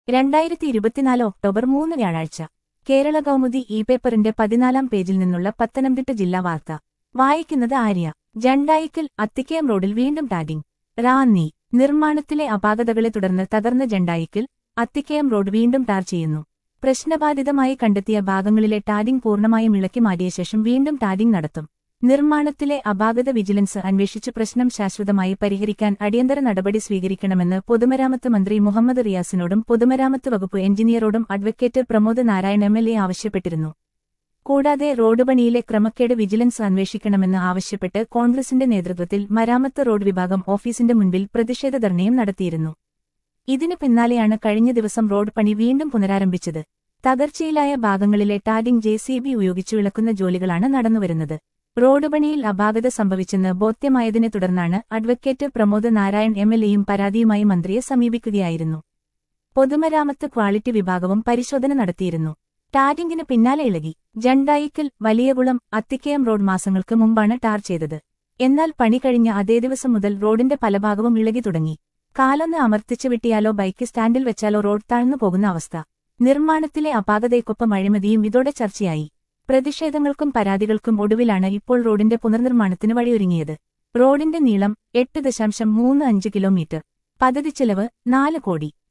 രണ്ടായിരത്തി ഇരുപത്തിനാല് ഒക്ടോബർ മൂന്ന് വ്യാഴാഴ്ച കേരള കൗമുദി ഇ പേപ്പറിന്റെ പതിനാലാം പേജിൽ നിന്നുള്ള പത്തനംതിട്ട ജില്ലാ വാർത്ത വായിക്കുന്നത് ആര്യ ജണ്ടായിക്കൽ അത്തിക്കയം റോഡിൽ വീണ്ടും ടാഗിംഗ് റാന്നി നിർമ്മാണത്തിലെ അപാകതകളെ തുടർന്ന് തകർന്ന ജണ്ടായിക്കൽ അത്തിക്കയം റോഡ് വീണ്ടും ടാർ ചെയ്യുന്നു പ്രശ്നബാധിതമായി കണ്ടെത്തിയ ഭാഗങ്ങളിലെ ടാഡിംഗ് പൂർണ്ണമായും ഇളക്കി മാറ്റിയ ശേഷം വീണ്ടും ടാഡിംഗ് നടത്തും നിർമ്മാണത്തിലെ അപാകത വിജിലൻസ് അന്വേഷിച്ച് പ്രശ്നം ശാശ്വതമായി പരിഹരിക്കാൻ അടിയന്തര നടപടി സ്വീകരിക്കണമെന്ന് പൊതുമരാമത്ത് മന്ത്രി മുഹമ്മദ് റിയാസിനോടും പൊതുമരാമത്ത് വകുപ്പ് എഞ്ചിനീയറോടും advocate Pramod Narayan M L A ആവശ്യപ്പെട്ടിരുന്നു കൂടാതെ റോഡ് പണിയിലെ ക്രമക്കേട് വിജിലൻസ് അന്വേഷിക്കണമെന്ന് ആവശ്യപ്പെട്ട് കോൺഗ്രസിന്റെ നേതൃത്വത്തിൽ മരാമത്ത് റോഡ് വിഭാഗം ഓഫീസിന്റെ മുൻപിൽ പ്രതിഷേധ ധർണയും നടത്തിയിരുന്നു ഇതിനു പിന്നാലെയാണ് കഴിഞ്ഞ ദിവസം റോഡ് പണി വീണ്ടും പുനരാരംഭിച്ചത് തകർച്ചയിലായ ഭാഗങ്ങളിലെ ടാഗിംഗ് ജെ സി ബി ഉപയോഗിച്ചു വിളക്കുന്ന ജോലികളാണ് നടന്നുവരുന്നത് റോഡ് പണിയിൽ അപാകത സംഭവിച്ചെന്ന് ബോധ്യമായതിനെ തുടർന്നാണ് advocate Pramod Narayan M L എയും പരാതിയുമായി മന്ത്രിയെ സമീപിക്കുകയായിരുന്നു പൊതുമരാമത്ത് ക്വാളിറ്റി വിഭാഗവും പരിശോധന നടത്തിയിരുന്നു ടാഗിംഗിന് പിന്നാലെ ഇളകി ജണ്ടായിക്കൽ വലിയകുളം അത്തിക്കയം റോഡ് മാസങ്ങൾക്ക് മുമ്പാണ് ടാർ ചെയ്തത് എന്നാൽ പണി കഴിഞ്ഞ അതേ ദിവസം മുതൽ റോഡിന്റെ പല ഭാഗവും ഇളകി തുടങ്ങി കാലൊന്ന് അമർത്തിച്ചു വിട്ടിയാലോ ബൈക്ക് സ്റ്റാൻഡിൽ വെച്ചാലോ റോഡ് താഴ്ന്നു പോകുന്ന അവസ്ഥ നിർമ്മാണത്തിലെ അപാകതയ്ക്കൊപ്പം അഴിമതിയും ഇതോടെ ചർച്ചയായി പ്രതിഷേധങ്ങൾക്കും പരാതികൾക്കും ഒടുവിലാണ് ഇപ്പോൾ റോഡിന്റെ പുനർനിർമ്മാണത്തിന് വഴിയൊരുങ്ങിയത് റോഡിന്റെ നീളം എട്ട് ദശാംശം മൂന്ന് അഞ്ച് കിലോമീറ്റർ പദ്ധതി ചെലവ് നാല് കോടി